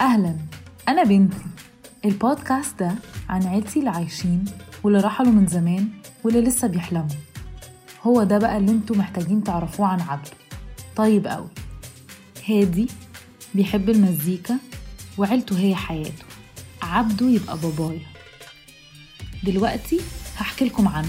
أهلا أنا بنتي البودكاست ده عن عيلتي اللي عايشين واللي رحلوا من زمان واللي لسه بيحلموا هو ده بقى اللي انتوا محتاجين تعرفوه عن عبده طيب قوي هادي بيحب المزيكا وعيلته هي حياته عبده يبقى بابايا دلوقتي هحكي لكم عنه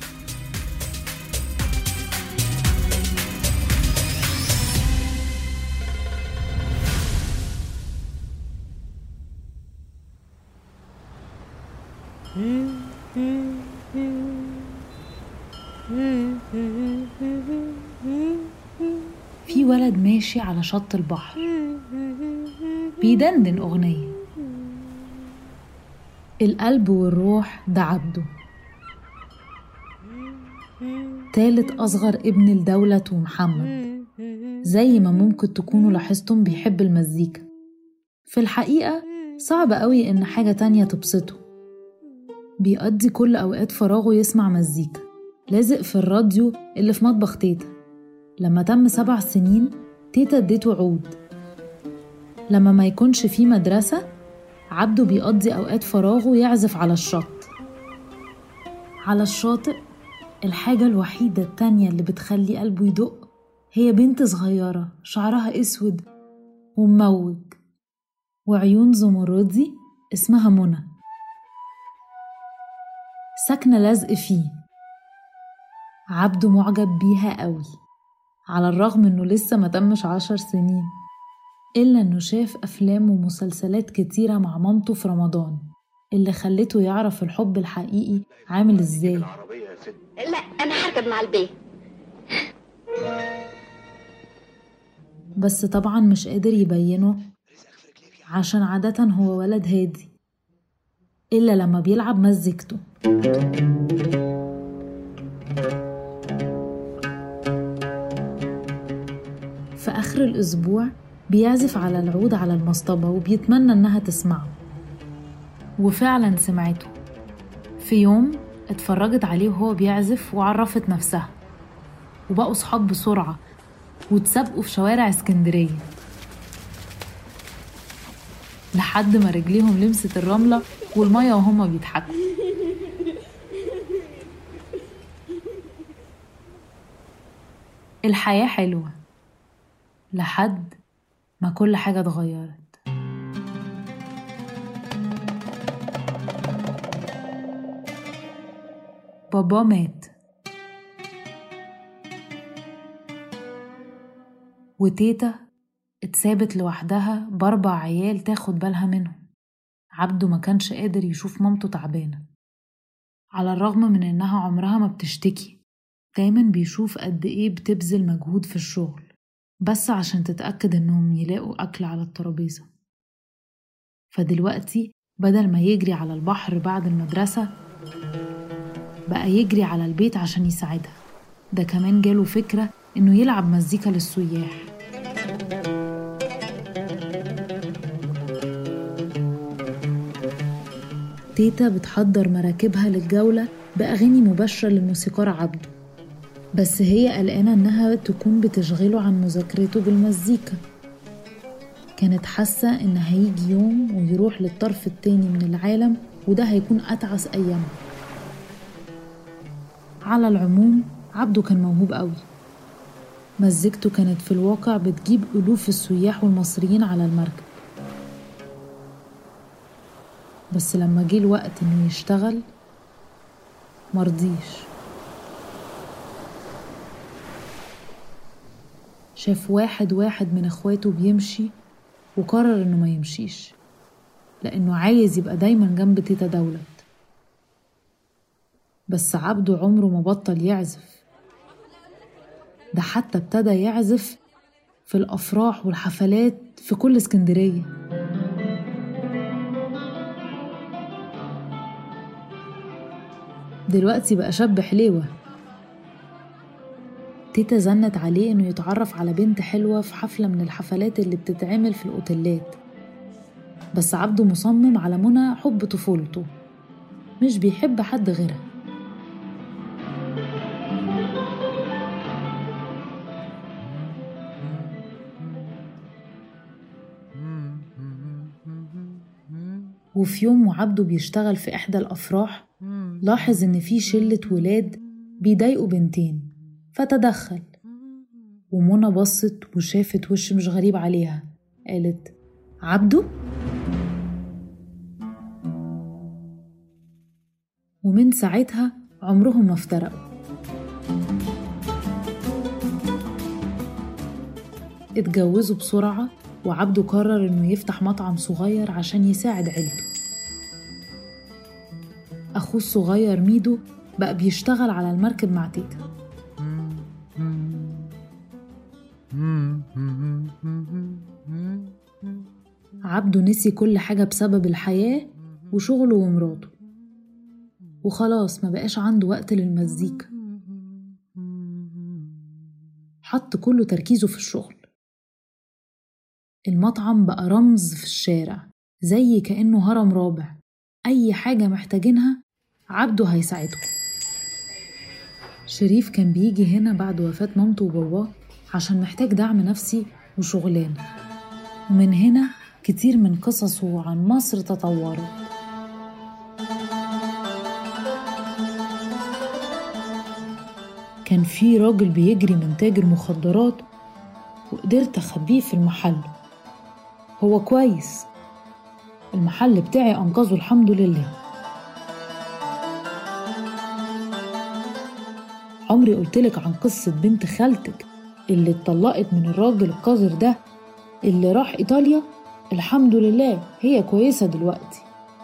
في ولد ماشي على شط البحر بيدندن أغنية القلب والروح ده عبده تالت أصغر ابن لدولة ومحمد زي ما ممكن تكونوا لاحظتم بيحب المزيكا في الحقيقة صعب قوي إن حاجة تانية تبسطه بيقضي كل أوقات فراغه يسمع مزيكا لازق في الراديو اللي في مطبخ تيتا لما تم سبع سنين تيتا اديته عود لما ما يكونش في مدرسة عبده بيقضي أوقات فراغه يعزف على الشط على الشاطئ الحاجة الوحيدة التانية اللي بتخلي قلبه يدق هي بنت صغيرة شعرها أسود ومموج وعيون زمردي اسمها منى ساكنة لازق فيه عبده معجب بيها قوي على الرغم انه لسه ما تمش عشر سنين إلا إنه شاف أفلام ومسلسلات كتيرة مع مامته في رمضان اللي خلته يعرف الحب الحقيقي عامل إزاي لا انا هركب مع البيه بس طبعا مش قادر يبينه عشان عادة هو ولد هادي إلا لما بيلعب مزيكته في آخر الأسبوع بيعزف على العود على المصطبة وبيتمنى إنها تسمعه وفعلا سمعته في يوم اتفرجت عليه وهو بيعزف وعرفت نفسها وبقوا صحاب بسرعة وتسابقوا في شوارع اسكندرية لحد ما رجليهم لمست الرملة والمية وهما بيضحكوا الحياة حلوة لحد ما كل حاجة اتغيرت بابا مات وتيتا اتسابت لوحدها بأربع عيال تاخد بالها منهم عبده ما كانش قادر يشوف مامته تعبانة على الرغم من إنها عمرها ما بتشتكي دايما بيشوف قد إيه بتبذل مجهود في الشغل بس عشان تتأكد إنهم يلاقوا أكل على الترابيزة فدلوقتي بدل ما يجري على البحر بعد المدرسة بقى يجري على البيت عشان يساعدها ده كمان جاله فكرة إنه يلعب مزيكا للسياح تيتا بتحضر مراكبها للجولة بأغاني مباشرة للموسيقار عبده بس هي قلقانة إنها تكون بتشغله عن مذاكرته بالمزيكا كانت حاسة إن هيجي يوم ويروح للطرف التاني من العالم وده هيكون أتعس أيامها على العموم عبده كان موهوب قوي مزيكته كانت في الواقع بتجيب ألوف السياح والمصريين على المركب بس لما جه الوقت إنه يشتغل مرضيش شاف واحد واحد من اخواته بيمشي وقرر انه ما يمشيش لانه عايز يبقى دايما جنب تيتا دولت بس عبده عمره ما بطل يعزف ده حتى ابتدى يعزف في الافراح والحفلات في كل اسكندريه دلوقتي بقى شاب حليوه تيتا زنت عليه إنه يتعرف على بنت حلوة في حفلة من الحفلات اللي بتتعمل في الأوتيلات بس عبده مصمم على منى حب طفولته مش بيحب حد غيرها وفي يوم وعبده بيشتغل في إحدى الأفراح لاحظ إن في شلة ولاد بيضايقوا بنتين فتدخل ومنى بصت وشافت وش مش غريب عليها قالت عبده ومن ساعتها عمرهم ما افترقوا اتجوزوا بسرعة وعبده قرر إنه يفتح مطعم صغير عشان يساعد عيلته أخوه الصغير ميدو بقى بيشتغل على المركب مع تيتا عبده نسي كل حاجة بسبب الحياة وشغله ومراته وخلاص ما بقاش عنده وقت للمزيكا حط كل تركيزه في الشغل المطعم بقى رمز في الشارع زي كأنه هرم رابع أي حاجة محتاجينها عبده هيساعدكم شريف كان بيجي هنا بعد وفاة مامته وباباه عشان محتاج دعم نفسي وشغلانة ومن هنا كتير من قصصه عن مصر تطورت كان في راجل بيجري من تاجر مخدرات وقدرت أخبيه في المحل هو كويس المحل بتاعي أنقذه الحمد لله عمري قلتلك عن قصة بنت خالتك اللي اتطلقت من الراجل القذر ده اللي راح إيطاليا الحمد لله هي كويسة دلوقتي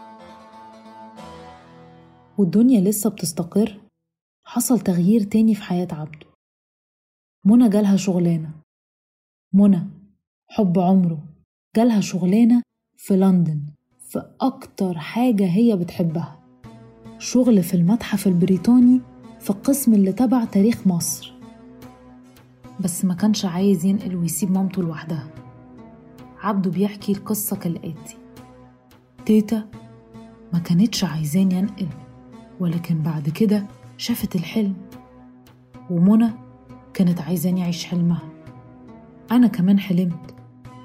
والدنيا لسه بتستقر حصل تغيير تاني في حياة عبده منى جالها شغلانة منى حب عمره جالها شغلانة في لندن في أكتر حاجة هي بتحبها شغل في المتحف البريطاني في القسم اللي تبع تاريخ مصر بس ما كانش عايز ينقل ويسيب مامته لوحدها عبده بيحكي القصة كالآتي تيتا ما كانتش عايزاني ينقل ولكن بعد كده شافت الحلم ومنى كانت عايزاني أعيش حلمها أنا كمان حلمت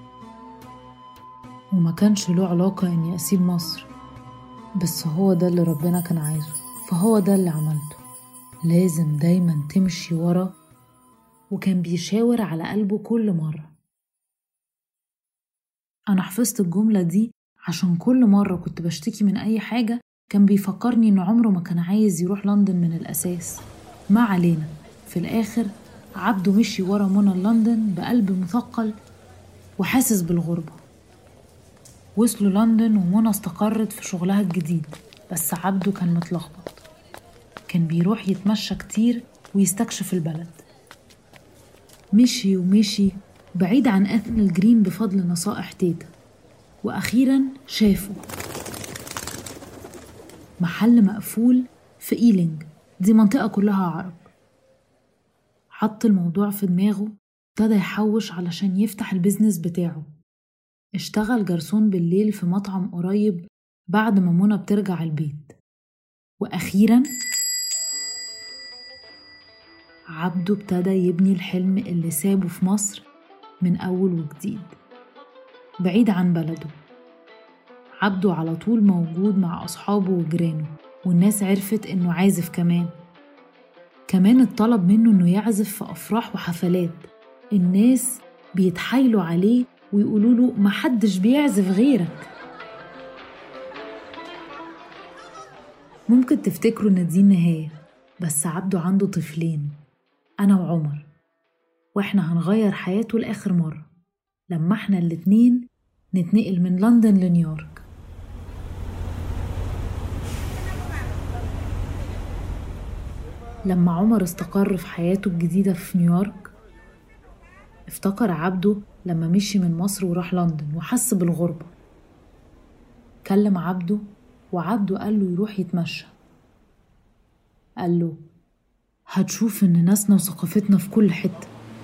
وما كانش له علاقة إني أسيب مصر بس هو ده اللي ربنا كان عايزه فهو ده اللي عملته لازم دايما تمشي ورا وكان بيشاور على قلبه كل مرة أنا حفظت الجملة دي عشان كل مرة كنت بشتكي من أي حاجة كان بيفكرني إن عمره ما كان عايز يروح لندن من الأساس ما علينا في الآخر عبده مشي ورا منى لندن بقلب مثقل وحاسس بالغربة وصلوا لندن ومنى استقرت في شغلها الجديد بس عبده كان متلخبط كان بيروح يتمشى كتير ويستكشف البلد مشي ومشي بعيد عن أثن الجرين بفضل نصائح تيتا وأخيرا شافه محل مقفول في إيلينج دي منطقة كلها عرب حط الموضوع في دماغه ابتدى يحوش علشان يفتح البيزنس بتاعه اشتغل جرسون بالليل في مطعم قريب بعد ما منى بترجع البيت وأخيرا عبده ابتدى يبني الحلم اللي سابه في مصر من أول وجديد بعيد عن بلده عبده على طول موجود مع أصحابه وجيرانه والناس عرفت إنه عازف كمان كمان اتطلب منه إنه يعزف في أفراح وحفلات الناس بيتحايلوا عليه ويقولوا له محدش بيعزف غيرك ممكن تفتكروا إن دي النهاية بس عبده عنده طفلين أنا وعمر وإحنا هنغير حياته لآخر مرة لما إحنا الاتنين نتنقل من لندن لنيويورك لما عمر استقر في حياته الجديدة في نيويورك افتكر عبده لما مشي من مصر وراح لندن وحس بالغربة كلم عبده وعبده قال له يروح يتمشى قال له هتشوف إن ناسنا وثقافتنا في كل حتة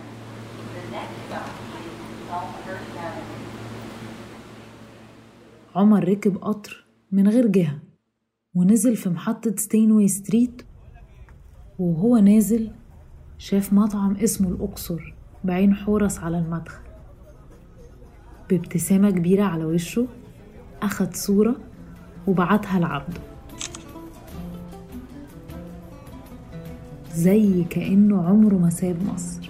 عمر ركب قطر من غير جهة ونزل في محطة ستينوي ستريت وهو نازل شاف مطعم اسمه الأقصر بعين حورس على المدخل بابتسامة كبيرة على وشه أخد صورة وبعتها لعبده زي كأنه عمره ما ساب مصر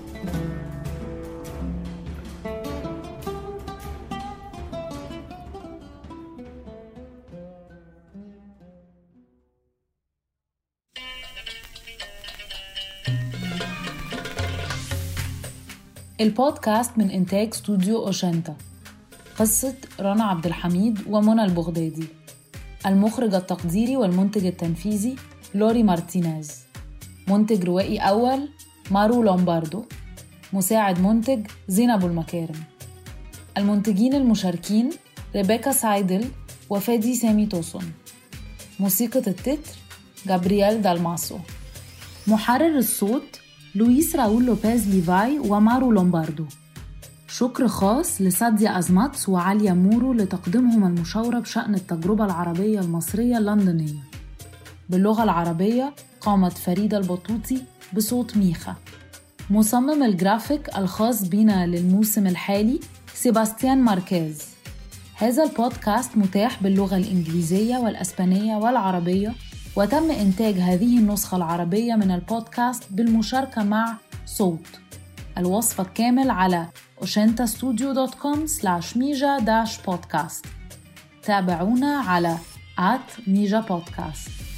البودكاست من إنتاج استوديو أوشنتا قصة رنا عبد الحميد ومنى البغدادي المخرج التقديري والمنتج التنفيذي لوري مارتينيز منتج روائي أول مارو لومباردو مساعد منتج زينب المكارم المنتجين المشاركين ريبيكا سايدل وفادي سامي توسون موسيقى التتر جابرييل دالماسو محرر الصوت لويس راول لوبيز ليفاي ومارو لومباردو شكر خاص لساديا أزماتس وعاليا مورو لتقديمهم المشاورة بشأن التجربة العربية المصرية اللندنية باللغة العربية قامت فريدة البطوطي بصوت ميخا مصمم الجرافيك الخاص بنا للموسم الحالي سيباستيان ماركيز هذا البودكاست متاح باللغة الإنجليزية والأسبانية والعربية وتم إنتاج هذه النسخة العربية من البودكاست بالمشاركة مع صوت الوصف الكامل على oshentastudio.com slash mija-podcast تابعونا على at mija podcast